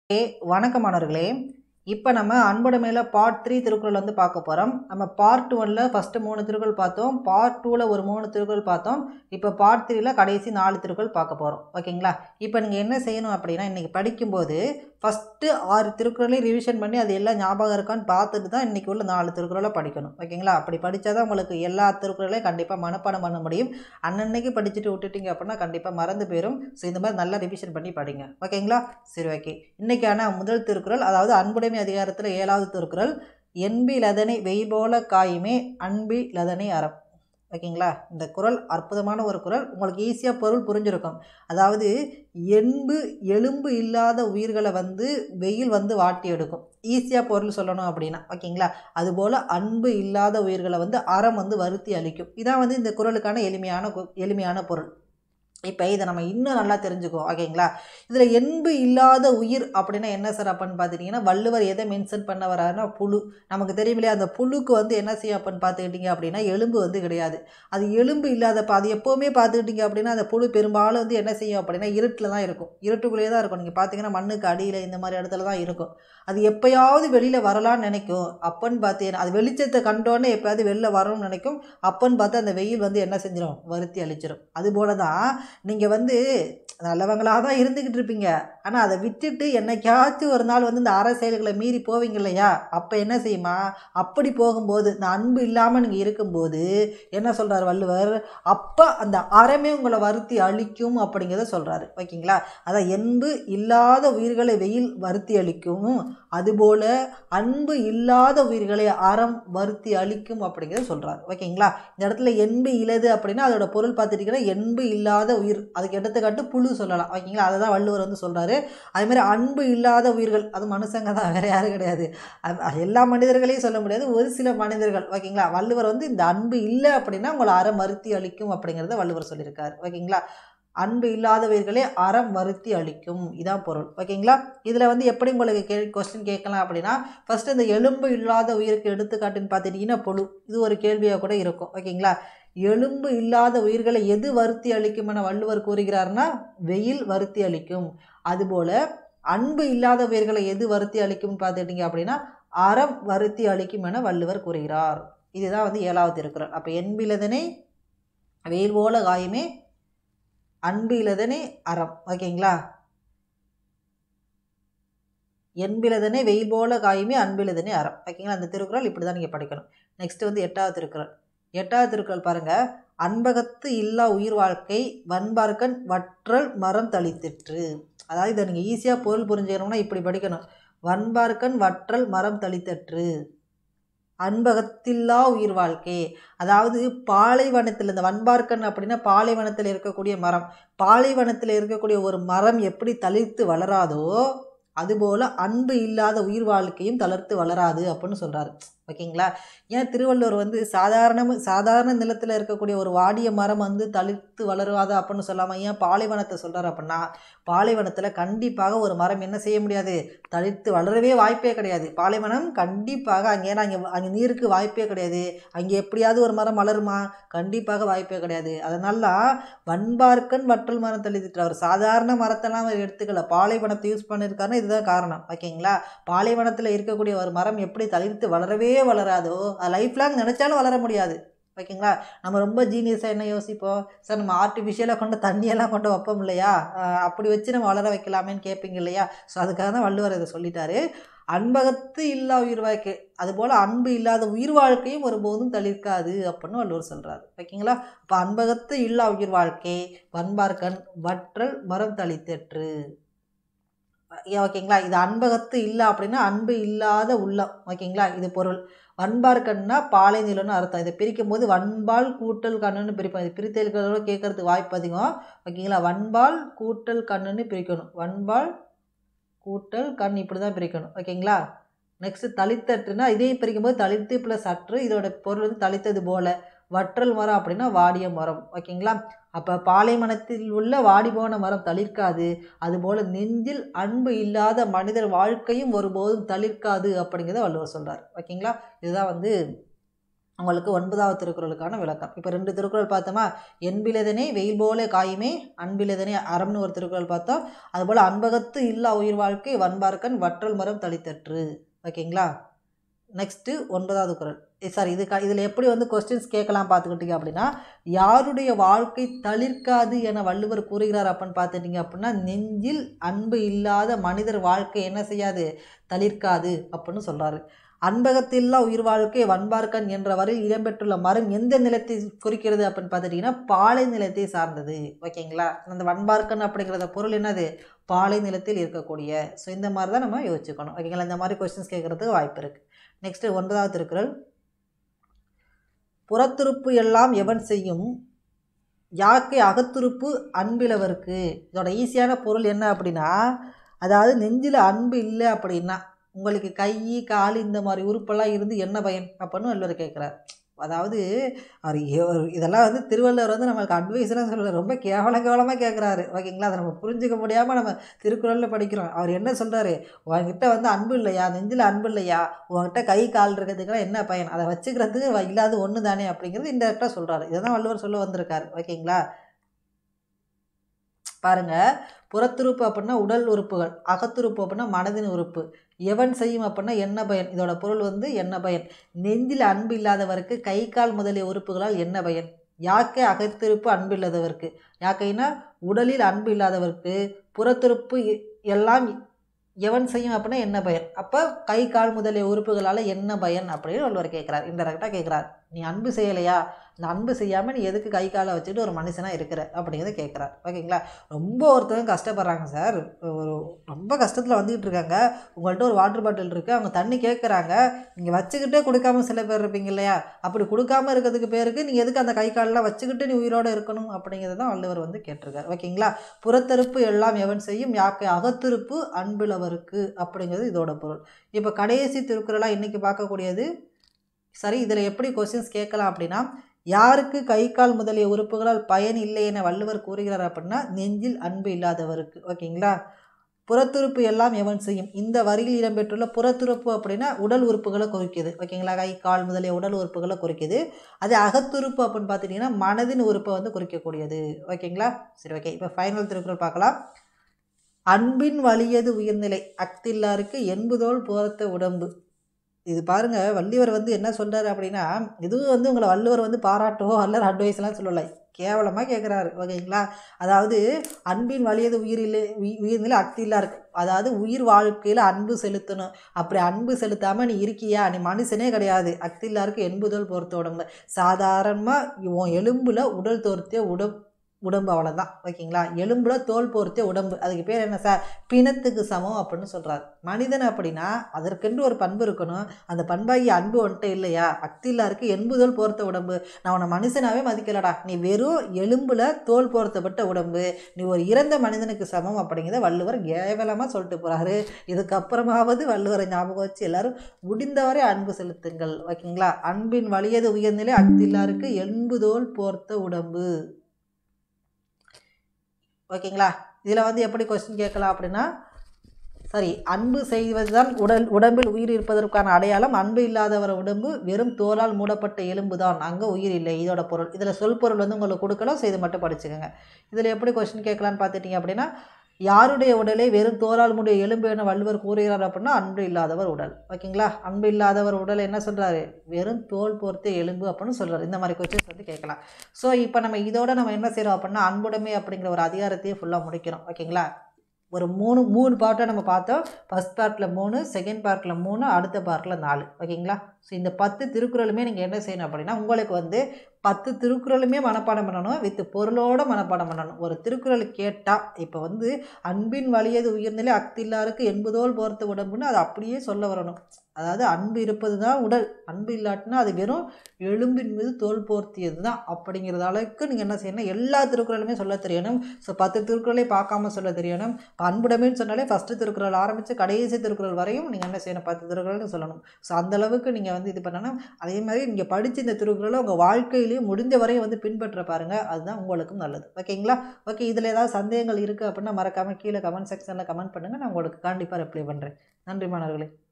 ஏ வணக்கம் மாணவர்களே இப்போ நம்ம அன்போட மேலே பார்ட் த்ரீ திருக்குறள் வந்து பார்க்க போகிறோம் நம்ம பார்ட் ஒனில் ஃபஸ்ட்டு மூணு திருக்குறள் பார்த்தோம் பார்ட் டூவில் ஒரு மூணு திருக்குறள் பார்த்தோம் இப்போ பார்ட் த்ரீல கடைசி நாலு திருக்குறள் பார்க்க போகிறோம் ஓகேங்களா இப்போ நீங்கள் என்ன செய்யணும் அப்படின்னா இன்றைக்கி படிக்கும்போது ஃபஸ்ட்டு ஆறு திருக்குறளையும் ரிவிஷன் பண்ணி அது எல்லாம் ஞாபகம் இருக்கான்னு பார்த்துட்டு தான் இன்றைக்கி உள்ள நாலு திருக்குறளை படிக்கணும் ஓகேங்களா அப்படி படித்தா தான் உங்களுக்கு எல்லா திருக்குறளையும் கண்டிப்பாக மனப்பாடம் பண்ண முடியும் அன்னன்னைக்கு படிச்சுட்டு விட்டுட்டீங்க அப்படின்னா கண்டிப்பாக மறந்து போயிடும் ஸோ இந்த மாதிரி நல்லா ரிவிஷன் பண்ணி படிங்க ஓகேங்களா சரி ஓகே இன்றைக்கான முதல் திருக்குறள் அதாவது அன்புடைமை அதிகாரத்தில் ஏழாவது திருக்குறள் என்பி லதனை வெயில் போல காயுமே அன்பி லதனை அறம் ஓகேங்களா இந்த குறள் அற்புதமான ஒரு குறள் உங்களுக்கு ஈஸியாக பொருள் புரிஞ்சிருக்கும் அதாவது எண்பு எலும்பு இல்லாத உயிர்களை வந்து வெயில் வந்து வாட்டி எடுக்கும் ஈஸியாக பொருள் சொல்லணும் அப்படின்னா ஓகேங்களா அதுபோல் அன்பு இல்லாத உயிர்களை வந்து அறம் வந்து வருத்தி அளிக்கும் இதான் வந்து இந்த குறளுக்கான எளிமையான கு- எளிமையான பொருள் இப்போ இதை நம்ம இன்னும் நல்லா தெரிஞ்சுக்குவோம் ஓகேங்களா இதில் எண்பு இல்லாத உயிர் அப்படின்னா என்ன சார் அப்படின்னு பார்த்துட்டிங்கன்னா வள்ளுவர் எதை மென்ஷன் பண்ண வராருன்னா புழு நமக்கு தெரியும் இல்லையா அந்த புழுக்கு வந்து என்ன செய்யும் அப்படின்னு பார்த்துக்கிட்டிங்க அப்படின்னா எலும்பு வந்து கிடையாது அது எலும்பு இல்லாதப்ப அது எப்போவுமே பார்த்துக்கிட்டிங்க அப்படின்னா அந்த புழு பெரும்பாலும் வந்து என்ன செய்யும் அப்படின்னா இருட்டில் தான் இருக்கும் இருட்டுக்குள்ளேயே தான் இருக்கும் நீங்கள் பார்த்தீங்கன்னா மண்ணுக்கு அடியில் இந்த மாதிரி இடத்துல தான் இருக்கும் அது எப்பயாவது வெளியில் வரலான்னு நினைக்கும் அப்பன்னு பார்த்தீங்கன்னா அது வெளிச்சத்தை கண்டோன்னே எப்பயாவது வெளில வரணும்னு நினைக்கும் அப்பன்னு பார்த்து அந்த வெயில் வந்து என்ன செஞ்சிடும் வருத்தி அழிச்சிடும் அதுபோல தான் நீங்கள் வந்து நல்லவங்களாக தான் இருந்துக்கிட்டு இருப்பீங்க ஆனால் அதை விட்டுட்டு என்னைக்காச்சும் ஒரு நாள் வந்து இந்த அற செயல்களை மீறி போவீங்க இல்லையா அப்போ என்ன செய்யுமா அப்படி போகும்போது இந்த அன்பு இல்லாமல் நீங்கள் இருக்கும்போது என்ன சொல்கிறார் வள்ளுவர் அப்போ அந்த அறமே உங்களை வருத்தி அழிக்கும் அப்படிங்கிறத சொல்கிறாரு ஓகேங்களா அதான் என்பு இல்லாத உயிர்களை வெயில் வருத்தி அளிக்கும் அதுபோல அன்பு இல்லாத உயிர்களை அறம் வருத்தி அளிக்கும் அப்படிங்கிறத சொல்கிறார் ஓகேங்களா இந்த இடத்துல என்பு இலது அப்படின்னா அதோட பொருள் பார்த்துட்டிங்கன்னா என்பு இல்லாத உயிர் அதுக்கு எடுத்துக்காட்டு புழு சொல்லலாம் ஓகேங்களா அதை தான் வள்ளுவர் வந்து சொல்கிறாரு அதேமாதிரி அன்பு இல்லாத உயிர்கள் அது மனுஷங்க தான் வேறு யாரும் கிடையாது அது- அது எல்லா மனிதர்களையும் சொல்ல முடியாது ஒரு சில மனிதர்கள் ஓகேங்களா வள்ளுவர் வந்து இந்த அன்பு இல்லை அப்படின்னா உங்களை அறம் மறுத்தி அளிக்கும் அப்படிங்கிறத வள்ளுவர் சொல்லியிருக்காரு ஓகேங்களா அன்பு இல்லாதவர்களே அறம் மறுத்தி அளிக்கும் இதான் பொருள் ஓகேங்களா இதில் வந்து எப்படி உங்களுக்கு கே கொஸ்டின் கேட்கலாம் அப்படின்னா ஃபஸ்ட்டு இந்த எலும்பு இல்லாத உயிருக்கு எடுத்துக்காட்டுன்னு பார்த்துட்டிங்கன்னா புழு இது ஒரு கேள்வியாக கூட இருக்கும் ஓகேங்களா எலும்பு இல்லாத உயிர்களை எது வருத்தி அளிக்கும் என வள்ளுவர் கூறுகிறார்னா வெயில் வருத்தி அளிக்கும் அதுபோல் அன்பு இல்லாத உயிர்களை எது வருத்தி அளிக்கும்னு பார்த்துட்டிங்க அப்படின்னா அறம் வருத்தி அளிக்கும் என வள்ளுவர் கூறுகிறார் இதுதான் வந்து ஏழாவது திருக்குறள் அப்போ என்பிலதனை வெயில் போல காயுமே அன்பு இலதனை அறம் ஓகேங்களா என்பிலதனை வெயில் போல காயுமே அன்பிலதனை அறம் ஓகேங்களா அந்த திருக்குறள் இப்படி தான் நீங்கள் படிக்கணும் நெக்ஸ்ட் வந்து எட்டாவது திருக்குறள் எட்டாவது திருக்குறள் பாருங்க அன்பகத்து இல்லா உயிர் வாழ்க்கை வன்பார்க்கன் வற்றல் மரம் தளித்திற்று அதாவது இதை நீங்கள் ஈஸியாக பொருள் புரிஞ்சுக்கணும்னா இப்படி படிக்கணும் வன்பார்க்கன் வற்றல் மரம் தளித்தற்று அன்பகத்தில்லா உயிர் வாழ்க்கை அதாவது பாலைவனத்தில் இந்த வன்பார்க்கன் அப்படின்னா பாலைவனத்தில் இருக்கக்கூடிய மரம் பாலைவனத்தில் இருக்கக்கூடிய ஒரு மரம் எப்படி தளிர்த்து வளராதோ அதுபோல் அன்பு இல்லாத உயிர் வாழ்க்கையும் தளர்த்து வளராது அப்படின்னு சொல்கிறாரு ஓகேங்களா ஏன் திருவள்ளுவர் வந்து சாதாரண சாதாரண நிலத்தில் இருக்கக்கூடிய ஒரு வாடிய மரம் வந்து தளிர்த்து வளராது அப்படின்னு சொல்லாமல் ஏன் பாலைவனத்தை சொல்கிறார் அப்படின்னா பாலைவனத்தில் கண்டிப்பாக ஒரு மரம் என்ன செய்ய முடியாது தளிர்த்து வளரவே வாய்ப்பே கிடையாது பாலைவனம் கண்டிப்பாக அங்கே ஏன்னா அங்கே அங்கே நீருக்கு வாய்ப்பே கிடையாது அங்கே எப்படியாவது ஒரு மரம் வளருமா கண்டிப்பாக வாய்ப்பே கிடையாது அதனால வன்பார்க்கன் வற்றல் மரம் தளித்துட்டு அவர் சாதாரண மரத்தெல்லாம் அவர் எடுத்துக்கல பாலைவனத்தை யூஸ் பண்ணியிருக்காருன்னா இதுதான் காரணம் ஓகேங்களா பாலைவனத்தில் இருக்கக்கூடிய ஒரு மரம் எப்படி தளிர்த்து வளரவே வளராதோ அது லைஃப் லாங் நினச்சாலும் வளர முடியாது ஓகேங்களா நம்ம ரொம்ப ஜீனியஸாக என்ன யோசிப்போம் சார் நம்ம ஆர்டிஃபிஷியலாக கொண்டு தண்ணியெல்லாம் கொண்டு வைப்போம் இல்லையா ஆஹ் அப்படி வச்சு நம்ம வளர வைக்கலாமேன்னு கேட்பீங்க இல்லையா ஸோ அதுக்காக தான் வள்ளுவர் இதை சொல்லிட்டாரு அன்பகத்து இல்லா உயிர் வாழ்க்கை அதுபோல் அன்பு இல்லாத உயிர் வாழ்க்கையும் ஒருபோதும் தளிர்க்காது அப்படின்னு வள்ளுவர் சொல்கிறாரு ஓகேங்களா அப்போ அன்பகத்து இல்லா உயிர் வாழ்க்கை வன்பார்க்கன் வற்றல் மரம் தளித்தற்று ஏ- ஓகேங்களா இது அன்பகத்து இல்லை அப்படின்னா அன்பு இல்லாத உள்ளம் ஓகேங்களா இது பொருள் வன்பார் கண்ணுனா பாலை நிலம்னு அர்த்தம் இதை பிரிக்கும் போது வன்பால் கூட்டல் கண்ணுன்னு பிரிப்போம் இது பிரித்து இருக்கிறதோட கேட்கறதுக்கு வாய்ப்பு அதிகம் ஓகேங்களா வன்பால் கூட்டல் கண்ணுன்னு பிரிக்கணும் வன்பால் கூட்டல் கண் இப்படி தான் பிரிக்கணும் ஓகேங்களா நெக்ஸ்ட் தளித்தட்டுனா இதையும் பிரிக்கும் போது தளித்து ப்ளஸ் அற்று இதோட பொருள் வந்து தளித்தது போல வற்றல் மரம் அப்படின்னா வாடிய மரம் ஓகேங்களா அப்போ பாலைவனத்தில் உள்ள வாடி போன மரம் தளிர்க்காது அதுபோல் நெஞ்சில் அன்பு இல்லாத மனிதர் வாழ்க்கையும் ஒருபோதும் தளிர்க்காது அப்படிங்கிறத வள்ளுவர் சொல்கிறார் ஓகேங்களா இதுதான் வந்து உங்களுக்கு ஒன்பதாவது திருக்குறளுக்கான விளக்கம் இப்போ ரெண்டு திருக்குறள் பார்த்தோமா என்பிலதனே வெயில் போல காயுமே அன்பிலதனே அறம்னு ஒரு திருக்குறள் பார்த்தோம் அதுபோல் அன்பகத்து இல்லா உயிர் வாழ்க்கை வன்பார்க்கன் வற்றல் மரம் தளித்தற்று ஓகேங்களா நெக்ஸ்ட்டு ஒன்பதாவது குறள் சாரி இது இதில் எப்படி வந்து கொஸ்டின்ஸ் கேட்கலாம் பார்த்துக்கிட்டீங்க அப்படின்னா யாருடைய வாழ்க்கை தளிர்க்காது என வள்ளுவர் கூறுகிறார் அப்படின்னு பார்த்துட்டீங்க அப்படின்னா நெஞ்சில் அன்பு இல்லாத மனிதர் வாழ்க்கை என்ன செய்யாது தளிர்க்காது அப்படின்னு சொல்கிறாரு அன்பகத்தில்லா உயிர் வாழ்க்கை வன்பார்க்கன் என்ற வரையில் இடம்பெற்றுள்ள மரம் எந்த நிலத்தை குறிக்கிறது அப்படின்னு பார்த்துட்டிங்கன்னா பாலை நிலத்தை சார்ந்தது ஓகேங்களா அந்த வன்பார்க்கன் அப்படிங்கிறத பொருள் என்னது பாலை நிலத்தில் இருக்கக்கூடிய ஸோ இந்த மாதிரி தான் நம்ம யோசிச்சுக்கணும் ஓகேங்களா இந்த மாதிரி கொஸ்டின்ஸ் கேட்குறதுக்கு வாய்ப்பு இருக்குது நெக்ஸ்ட்டு ஒன்பதாவது திருக்குறள் புறத்துறுப்பு எல்லாம் எவன் செய்யும் யாக்கை அகத்துறுப்பு அன்பிலவருக்கு இதோட ஈஸியான பொருள் என்ன அப்படின்னா அதாவது நெஞ்சில் அன்பு இல்லை அப்படின்னா உங்களுக்கு கை கால் இந்த மாதிரி உறுப்பெல்லாம் இருந்து என்ன பயன் அப்படின்னு வள்ளுவர் கேட்குறார் அதாவது அவர் எ- இதெல்லாம் வந்து திருவள்ளுவர் வந்து நம்மளுக்கு அட்வைஸ்லாம் சொல்லல ரொம்ப கேவல கேவலமாக கேட்குறாரு ஓகேங்களா அதை நம்ம புரிஞ்சுக்க முடியாமல் நம்ம திருக்குறளில் படிக்கிறோம் அவர் என்ன சொல்கிறாரு உங்ககிட்ட வந்து அன்பு இல்லையா நெஞ்சில் அன்பு இல்லையா உங்ககிட்ட கை கால் இருக்கிறதுக்கெல்லாம் என்ன பயன் அதை வச்சுக்கிறதுக்கு வ- இல்லாத ஒன்று தானே அப்படிங்கிறது இன்டெரக்டாக சொல்கிறாரு இதை தான் வள்ளுவர் சொல்ல வந்திருக்காரு ஓகேங்களா பாருங்க புறத்துறுப்பு அப்படின்னா உடல் உறுப்புகள் அகத்துறுப்பு அப்படின்னா மனதின் உறுப்பு எவன் செய்யும் அப்படின்னா என்ன பயன் இதோட பொருள் வந்து என்ன பயன் நெஞ்சில் அன்பு இல்லாதவருக்கு கை கால் முதலிய உறுப்புகளால் என்ன பயன் யாக்கை அகத்திருப்பு அன்பு இல்லாதவருக்கு யாக்கைனா உடலில் அன்பு இல்லாதவருக்கு புறத்துறுப்பு எ- எல்லாம் எவன் செய்யும் அப்படின்னா என்ன பயன் அப்போ கை கால் முதலிய உறுப்புகளால் என்ன பயன் அப்படின்னு ஒருவர் கேட்குறார் இன்டெரக்டாக கேட்குறார் நீ அன்பு செய்யலையா இந்த அன்பு செய்யாமல் நீ எதுக்கு கை காலை வச்சுட்டு ஒரு மனுஷனாக இருக்கிற அப்படிங்கிறத கேட்குறார் ஓகேங்களா ரொம்ப ஒருத்தவங்க கஷ்டப்படுறாங்க சார் ஒரு ரொம்ப கஷ்டத்தில் வந்துக்கிட்டு இருக்காங்க உங்கள்கிட்ட ஒரு வாட்டர் பாட்டில் இருக்குது அவங்க தண்ணி கேட்குறாங்க நீங்கள் வச்சுக்கிட்டே கொடுக்காம சில பேர் இருப்பீங்க இல்லையா அப்படி கொடுக்காம இருக்கிறதுக்கு பேருக்கு நீங்கள் எதுக்கு அந்த கை காலெலாம் வச்சுக்கிட்டு நீ உயிரோடு இருக்கணும் அப்படிங்கிறது தான் வள்ளுவர் வந்து கேட்டிருக்காரு ஓகேங்களா புறத்தறுப்பு எல்லாம் எவன் செய்யும் யாக்கை அகத்திருப்பு அன்பிலவருக்கு அப்படிங்கிறது இதோட பொருள் இப்போ கடைசி திருக்குறளாக இன்றைக்கி பார்க்கக்கூடியது சரி இதில் எப்படி கொஸ்டின்ஸ் கேட்கலாம் அப்படின்னா யாருக்கு கை கால் முதலிய உறுப்புகளால் பயன் இல்லை என வள்ளுவர் கூறுகிறார் அப்படின்னா நெஞ்சில் அன்பு இல்லாதவருக்கு ஓகேங்களா புறத்துறுப்பு எல்லாம் எவன் செய்யும் இந்த வரியில் இடம்பெற்றுள்ள புறத்துறுப்பு அப்படின்னா உடல் உறுப்புகளை குறிக்குது ஓகேங்களா கை கால் முதலிய உடல் உறுப்புகளை குறிக்குது அது அகத்துறுப்பு அப்படின்னு பார்த்துட்டிங்கன்னா மனதின் உறுப்பை வந்து குறிக்கக்கூடியது ஓகேங்களா சரி ஓகே இப்போ ஃபைனல் திருக்குறள் பார்க்கலாம் அன்பின் வலியது உயர்நிலை அக்தில்லாருக்கு என்பதோல் போரத்த உடம்பு இது பாருங்க வள்ளுவர் வந்து என்ன சொல்றாரு அப்படின்னா இதுவும் வந்து உங்களை வள்ளுவர் வந்து பாராட்டவோ அல்லது அட்வைஸ்லாம் சொல்லலை கேவலமாக கேட்குறாரு ஓகேங்களா அதாவது அன்பின் வலியது உயிரிலே உயி- உயிர்நிலை அக்தில்லா இருக்கு அதாவது உயிர் வாழ்க்கையில் அன்பு செலுத்தணும் அப்படி அன்பு செலுத்தாமல் நீ இருக்கியா நீ மனுஷனே கிடையாது அக்தில்லாருக்கு என்புதல் பொறுத்த உடம்பு சாதாரணமாக உன் எலும்புல உடல் தோர்த்திய உடம் உடம்பு அவ்வளோதான் ஓகேங்களா எலும்புல தோல் போர்த்திய உடம்பு அதுக்கு பேர் என்ன சார் பிணத்துக்கு சமம் அப்படின்னு சொல்கிறார் மனிதன் அப்படின்னா அதற்கென்று ஒரு பண்பு இருக்கணும் அந்த பண்பாகி அன்பு வந்துட்டு இல்லையா அக்தில்லாருக்கு என்புதோல் போர்த்த உடம்பு நான் உன்னை மனுஷனாவே மதிக்கலடா நீ வெறும் எலும்புல தோல் போர்த்தப்பட்ட உடம்பு நீ ஒரு இறந்த மனிதனுக்கு சமம் அப்படிங்கிறத வள்ளுவர் கேவலமாக சொல்லிட்டு போகிறாரு இதுக்கப்புறமாவது வள்ளுவரை ஞாபகம் வச்சு எல்லாரும் முடிந்தவரை அன்பு செலுத்துங்கள் ஓகேங்களா அன்பின் வலியது உயர்நிலை அக்தில்லாருக்கு என்புதோல் போர்த்த உடம்பு ஓகேங்களா இதில் வந்து எப்படி கொஸ்டின் கேட்கலாம் அப்படின்னா சரி அன்பு செய்வதுதான் உடல் உடம்பில் உயிர் இருப்பதற்கான அடையாளம் அன்பு இல்லாதவர் உடம்பு வெறும் தோலால் மூடப்பட்ட எலும்பு தான் அங்கே உயிர் இல்லை இதோட பொருள் இதில் சொல் பொருள் வந்து உங்களுக்கு கொடுக்கலாம் செய்து மட்டும் படிச்சுக்கோங்க இதில் எப்படி கொஸ்டின் கேட்கலான்னு பார்த்துட்டிங்க அப்படின்னா யாருடைய உடலை வெறும் தோலால் மூடிய எலும்பு என வள்ளுவர் கூறுகிறார் அப்படின்னா அன்பு இல்லாதவர் உடல் ஓகேங்களா அன்பு இல்லாதவர் உடல் என்ன சொல்கிறாரு வெறும் தோல் போர்த்த எலும்பு அப்படின்னு சொல்கிறார் இந்த மாதிரி கொஸ்டின்ஸ் வந்து கேட்கலாம் ஸோ இப்போ நம்ம இதோட நம்ம என்ன செய்கிறோம் அப்படின்னா அன்புடைமை அப்படிங்கிற ஒரு அதிகாரத்தையே ஃபுல்லாக முடிக்கிறோம் ஓகேங்களா ஒரு மூணு மூணு பார்ட்டை நம்ம பார்த்தோம் ஃபஸ்ட் பார்ட்டில் மூணு செகண்ட் பார்ட்டில் மூணு அடுத்த பார்ட்டில் நாலு ஓகேங்களா ஸோ இந்த பத்து திருக்குறளுமே நீங்கள் என்ன செய்யணும் அப்படின்னா உங்களுக்கு வந்து பத்து திருக்குறளுமே மனப்பாடம் பண்ணணும் வித் பொருளோட மனப்பாடம் பண்ணணும் ஒரு திருக்குறள் கேட்டால் இப்போ வந்து அன்பின் வலியது உயர்நிலை அக்தில்லாருக்கு என்பதோல் போர்த்த உடம்புன்னு அது அப்படியே சொல்ல வரணும் அதாவது அன்பு இருப்பது தான் உடல் அன்பு இல்லாட்டினா அது வெறும் எலும்பின் மீது தோல் போர்த்தியது தான் அப்படிங்கிறது அளவுக்கு நீங்கள் என்ன செய்யணும் எல்லா திருக்குறளுமே சொல்ல தெரியணும் ஸோ பத்து திருக்குறளை பார்க்காம சொல்ல தெரியணும் இப்போ அன்புடைமைன்னு சொன்னாலே ஃபஸ்ட்டு திருக்குறள் ஆரம்பித்து கடைசி திருக்குறள் வரையும் நீங்கள் என்ன செய்யணும் பத்து திருக்குறள்னு சொல்லணும் ஸோ அந்த அளவுக்கு நீங்கள் வந்து இது பண்ணணும் அதே மாதிரி நீங்கள் படித்த இந்த திருக்குறளை உங்கள் வாழ்க்கையிலேயே முடிஞ்ச வரையும் வந்து பின்பற்ற பாருங்கள் அதுதான் உங்களுக்கும் நல்லது ஓகேங்களா ஓகே இதில் ஏதாவது சந்தேகங்கள் இருக்குது அப்படின்னா மறக்காமல் கீழே கமெண்ட் செக்ஷனில் கமெண்ட் பண்ணுங்கள் நான் உங்களுக்கு கண்டிப்பாக ரிப்ளை பண்ணுறேன் நன்றி மாணவர்களே